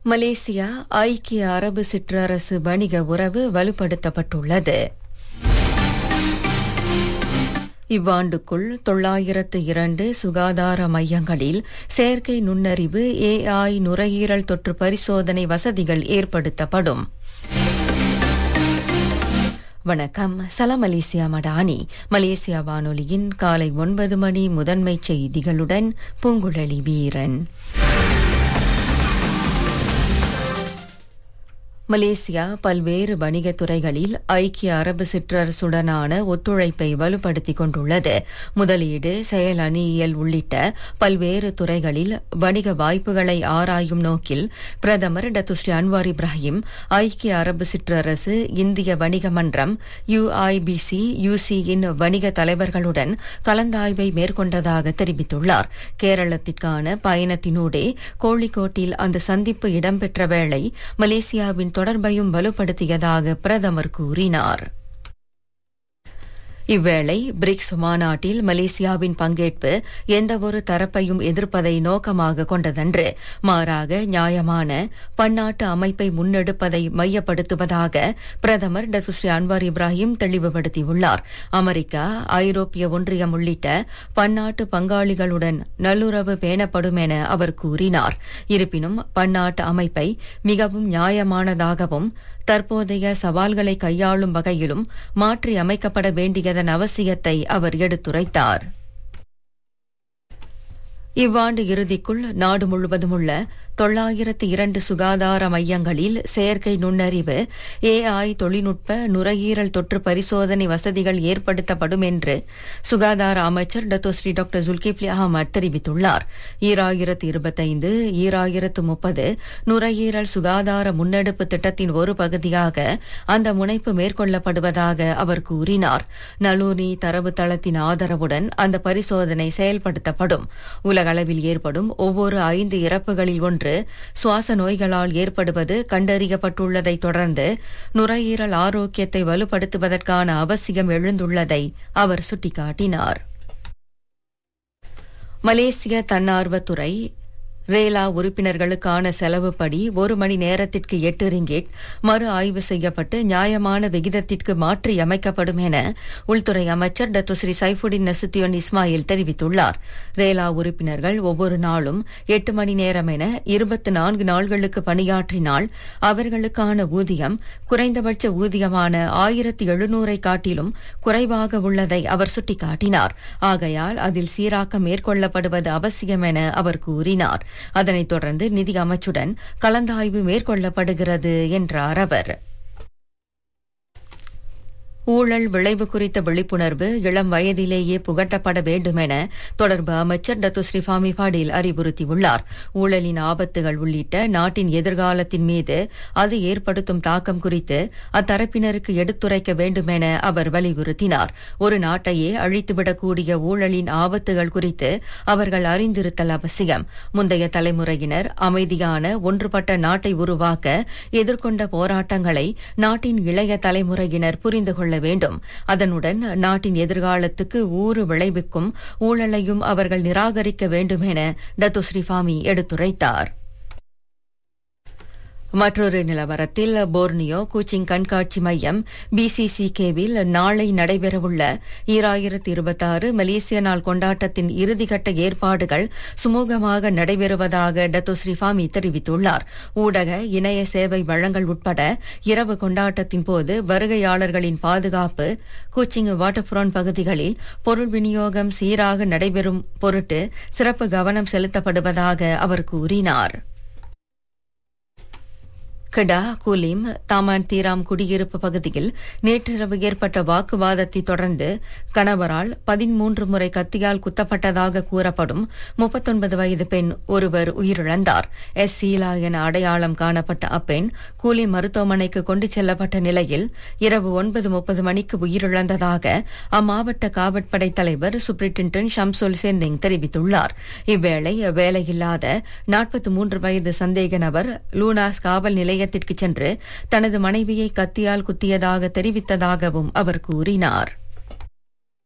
Malaysia ஐக்கிய அரபு சிற்றரசு வணிக உறவு வலுப்படுத்தப்பட்டுள்ளது இவ்வாண்டுக்குள் தொள்ளாயிரத்து இரண்டு சுகாதார மையங்களில் செயற்கை நுண்ணறிவு ஏஐ நுரையீரல் தொற்று பரிசோதனை வசதிகள் ஏற்படுத்தப்படும் வணக்கம் சலாம் மலேசியா மடானி மலேசியா வானொலியின் காலை ஒன்பது மணி முதன்மை செய்திகளுடன் பூங்குழலி வீரன் மலேசியா பல்வேறு வணிகத் துறைகளில் ஐக்கிய அரபு சிற்றரசுடனான ஒத்துழைப்பை வலுப்படுத்திக் கொண்டுள்ளது முதலீடு செயல் அணியியல் உள்ளிட்ட பல்வேறு துறைகளில் வணிக வாய்ப்புகளை ஆராயும் நோக்கில் பிரதமர் டத்துஸ்ரீ அன்வார் இப்ராஹிம் ஐக்கிய அரபு சிற்றரசு இந்திய வணிக மன்றம் யுஐபிசி யுசியின் வணிக தலைவர்களுடன் கலந்தாய்வை மேற்கொண்டதாக தெரிவித்துள்ளார் கேரளத்திற்கான பயணத்தினூடே கோழிக்கோட்டில் அந்த சந்திப்பு இடம்பெற்ற வேளை மலேசியாவின் தொடர்பையும் வலுப்படுத்தியதாக பிரதமர் கூறினார் இவ்வேளை பிரிக்ஸ் மாநாட்டில் மலேசியாவின் பங்கேற்பு எந்தவொரு தரப்பையும் எதிர்ப்பதை நோக்கமாக கொண்டதன்று மாறாக நியாயமான பன்னாட்டு அமைப்பை முன்னெடுப்பதை மையப்படுத்துவதாக பிரதமர் டசுஸ்ரீ அன்வார் இப்ராஹிம் தெளிவுபடுத்தியுள்ளார் அமெரிக்கா ஐரோப்பிய ஒன்றியம் உள்ளிட்ட பன்னாட்டு பங்காளிகளுடன் நல்லுறவு பேணப்படும் என அவர் கூறினார் இருப்பினும் பன்னாட்டு அமைப்பை மிகவும் நியாயமானதாகவும் தற்போதைய சவால்களை கையாளும் வகையிலும் மாற்றி அமைக்கப்பட வேண்டியதன் அவசியத்தை அவர் எடுத்துரைத்தார் இவ்வாண்டு இறுதிக்குள் நாடு முழுவதும் உள்ள தொள்ளாயிரத்து இரண்டு சுகாதார மையங்களில் செயற்கை நுண்ணறிவு ஏஐ தொழில்நுட்ப நுரையீரல் தொற்று பரிசோதனை வசதிகள் ஏற்படுத்தப்படும் என்று சுகாதார அமைச்சர் டத்தோஸ்ரீ டாக்டர் ஜுல்கிப்லி அகமது தெரிவித்துள்ளார் ஈராயிரத்து இருபத்தைந்து ஈராயிரத்து முப்பது நுரையீரல் சுகாதார முன்னெடுப்பு திட்டத்தின் ஒரு பகுதியாக அந்த முனைப்பு மேற்கொள்ளப்படுவதாக அவர் கூறினார் நலூனி தரவுத்தளத்தின் ஆதரவுடன் அந்த பரிசோதனை செயல்படுத்தப்படும் உலகளவில் ஏற்படும் ஒவ்வொரு ஐந்து இறப்புகளில் ஒன்று சுவாச நோய்களால் ஏற்படுவது கண்டறியப்பட்டுள்ளதை தொடர்ந்து நுரையீரல் ஆரோக்கியத்தை வலுப்படுத்துவதற்கான அவசியம் எழுந்துள்ளதை அவர் சுட்டிக்காட்டினார் மலேசிய தன்னார்வத்துறை ரேலா உறுப்பினர்களுக்கான செலவுப்படி ஒரு மணி நேரத்திற்கு எட்டு ரிங்கேட் மறு ஆய்வு செய்யப்பட்டு நியாயமான விகிதத்திற்கு மாற்றி அமைக்கப்படும் என உள்துறை அமைச்சர் டத்துஸ்ரீ சைஃபுடின் நசுத்தியோன் இஸ்மாயில் தெரிவித்துள்ளார் ரேலா உறுப்பினர்கள் ஒவ்வொரு நாளும் எட்டு மணி நேரம் என இருபத்தி நான்கு நாள்களுக்கு பணியாற்றினால் அவர்களுக்கான ஊதியம் குறைந்தபட்ச ஊதியமான ஆயிரத்தி எழுநூறை காட்டிலும் குறைவாக உள்ளதை அவர் சுட்டிக்காட்டினார் ஆகையால் அதில் சீராக்கம் மேற்கொள்ளப்படுவது அவசியம் என அவர் கூறினார் அதனைத் தொடர்ந்து நிதி அமைச்சுடன் கலந்தாய்வு மேற்கொள்ளப்படுகிறது என்றார் அவர் ஊழல் விளைவு குறித்த விழிப்புணர்வு இளம் வயதிலேயே புகட்டப்பட வேண்டும் என தொடர்பு அமைச்சர் டத்து ஸ்ரீஃபாமி பாடில் அறிவுறுத்தியுள்ளார் ஊழலின் ஆபத்துகள் உள்ளிட்ட நாட்டின் எதிர்காலத்தின் மீது அது ஏற்படுத்தும் தாக்கம் குறித்து அத்தரப்பினருக்கு எடுத்துரைக்க வேண்டும் என அவர் வலியுறுத்தினார் ஒரு நாட்டையே அழித்துவிடக்கூடிய ஊழலின் ஆபத்துகள் குறித்து அவர்கள் அறிந்திருத்தல் அவசியம் முந்தைய தலைமுறையினர் அமைதியான ஒன்றுபட்ட நாட்டை உருவாக்க எதிர்கொண்ட போராட்டங்களை நாட்டின் இளைய தலைமுறையினர் புரிந்து கொள்ள வேண்டும் அதனுடன் நாட்டின் எதிர்காலத்துக்கு ஊறு விளைவிக்கும் ஊழலையும் அவர்கள் நிராகரிக்க வேண்டும் என டத்து ஸ்ரீஃபாமி எடுத்துரைத்தார் மற்றொரு நிலவரத்தில் போர்னியோ கூச்சிங் கண்காட்சி மையம் பிசிசிகேவில் நாளை நடைபெறவுள்ள ஈராயிரத்தி இருபத்தாறு மலேசிய நாள் கொண்டாட்டத்தின் இறுதிக்கட்ட ஏற்பாடுகள் சுமூகமாக நடைபெறுவதாக டத்தோ ஸ்ரீஃபாமி தெரிவித்துள்ளார் ஊடக இணைய சேவை வழங்கல் உட்பட இரவு கொண்டாட்டத்தின் போது வருகையாளர்களின் பாதுகாப்பு கூச்சிங் வாட்டர்ஃப்ரோன் பகுதிகளில் பொருள் விநியோகம் சீராக நடைபெறும் பொருட்டு சிறப்பு கவனம் செலுத்தப்படுவதாக அவர் கூறினார் கடா குலிம் தாமான் தீராம் குடியிருப்பு பகுதியில் நேற்றிரவு ஏற்பட்ட வாக்குவாதத்தை தொடர்ந்து கணவரால் பதிமூன்று முறை கத்தியால் குத்தப்பட்டதாக கூறப்படும் முப்பத்தொன்பது வயது பெண் ஒருவர் உயிரிழந்தார் எஸ் சீலா என அடையாளம் காணப்பட்ட அப்பெண் கூலி மருத்துவமனைக்கு கொண்டு செல்லப்பட்ட நிலையில் இரவு ஒன்பது முப்பது மணிக்கு உயிரிழந்ததாக அம்மாவட்ட காவற்படை தலைவர் சுப்ரிண்டன்டன் ஷம்சுல் சென்னிங் தெரிவித்துள்ளார் இவ்வேளை வேலையில்லாத நாற்பத்தி மூன்று வயது சந்தேக நபர் லூனாஸ் காவல் நிலைய நிலையத்திற்கு சென்று தனது மனைவியை கத்தியால் குத்தியதாக தெரிவித்ததாகவும் அவர் கூறினார்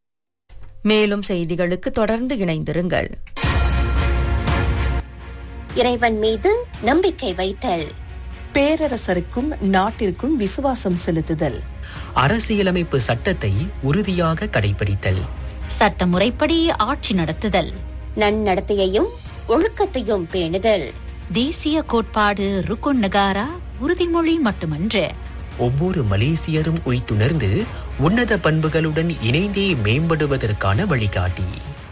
மேலும் செய்திகளுக்கு தொடர்ந்து இணைந்திருங்கள் இறைவன் மீது நம்பிக்கை வைத்தல் பேரரசருக்கும் நாட்டிற்கும் விசுவாசம் செலுத்துதல் அரசியலமைப்பு சட்டத்தை உறுதியாக கடைபிடித்தல் சட்டமுறைப்படி ஆட்சி நடத்துதல் நன்னடத்தையையும் ஒழுக்கத்தையும் பேணுதல் தேசிய கோட்பாடு ருக்குன் நகாரா உறுதிமொழி மட்டுமன்று ஒவ்வொரு மலேசியரும் உய்த்துணர்ந்து உன்னத பண்புகளுடன் இணைந்தே மேம்படுவதற்கான வழிகாட்டி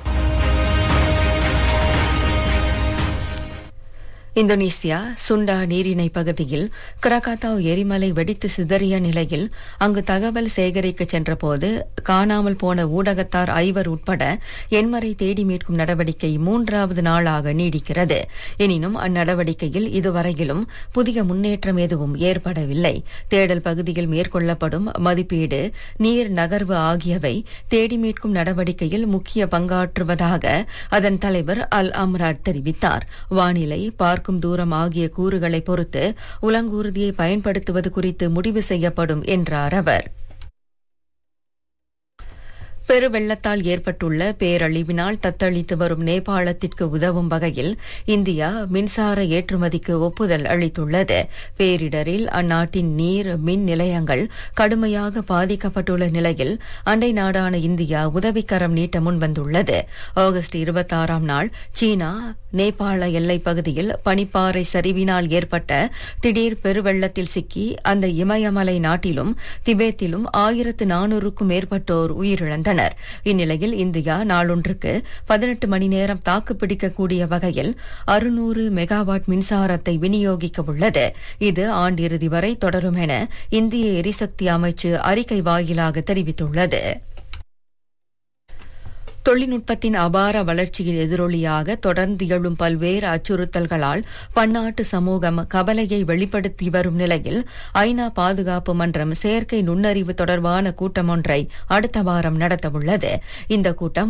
இந்தோனேசியா சுண்டா நீரிணை பகுதியில் கிரகாத்தாவ் எரிமலை வெடித்து சிதறிய நிலையில் அங்கு தகவல் சேகரிக்க சென்றபோது காணாமல் போன ஊடகத்தார் ஐவர் உட்பட எண்மரை தேடி மீட்கும் நடவடிக்கை மூன்றாவது நாளாக நீடிக்கிறது எனினும் அந்நடவடிக்கையில் இதுவரையிலும் புதிய முன்னேற்றம் எதுவும் ஏற்படவில்லை தேடல் பகுதியில் மேற்கொள்ளப்படும் மதிப்பீடு நீர் நகர்வு ஆகியவை தேடி மீட்கும் நடவடிக்கையில் முக்கிய பங்காற்றுவதாக அதன் தலைவர் அல் அம்ராட் தெரிவித்தார் வானிலை பார்க்கும் தூரம் ஆகிய கூறுகளை பொறுத்து உலங்கூர்தியை பயன்படுத்துவது குறித்து முடிவு செய்யப்படும் என்றார் அவர் பெருவெள்ளத்தால் ஏற்பட்டுள்ள பேரழிவினால் தத்தளித்து வரும் நேபாளத்திற்கு உதவும் வகையில் இந்தியா மின்சார ஏற்றுமதிக்கு ஒப்புதல் அளித்துள்ளது பேரிடரில் அந்நாட்டின் நீர் மின் நிலையங்கள் கடுமையாக பாதிக்கப்பட்டுள்ள நிலையில் அண்டை நாடான இந்தியா உதவிக்கரம் நீட்ட முன்வந்துள்ளது ஆகஸ்ட் இருபத்தாறாம் நாள் சீனா நேபாள எல்லைப் பகுதியில் பனிப்பாறை சரிவினால் ஏற்பட்ட திடீர் பெருவெள்ளத்தில் சிக்கி அந்த இமயமலை நாட்டிலும் திபேத்திலும் ஆயிரத்து நானூறுக்கும் மேற்பட்டோர் உயிரிழந்தனர் இந்நிலையில் இந்தியா நாளொன்றுக்கு பதினெட்டு மணி நேரம் தாக்குப்பிடிக்கக்கூடிய வகையில் அறுநூறு மெகாவாட் மின்சாரத்தை விநியோகிக்க உள்ளது இது ஆண்டிறுதி வரை தொடரும் என இந்திய எரிசக்தி அமைச்சு அறிக்கை வாயிலாக தெரிவித்துள்ளது தொழில்நுட்பத்தின் அபார வளர்ச்சியின் எதிரொலியாக தொடர்ந்து எழும் பல்வேறு அச்சுறுத்தல்களால் பன்னாட்டு சமூகம் கவலையை வெளிப்படுத்தி வரும் நிலையில் ஐநா பாதுகாப்பு மன்றம் செயற்கை நுண்ணறிவு தொடர்பான கூட்டம் ஒன்றை அடுத்த வாரம் நடத்தவுள்ளது இந்த கூட்டம்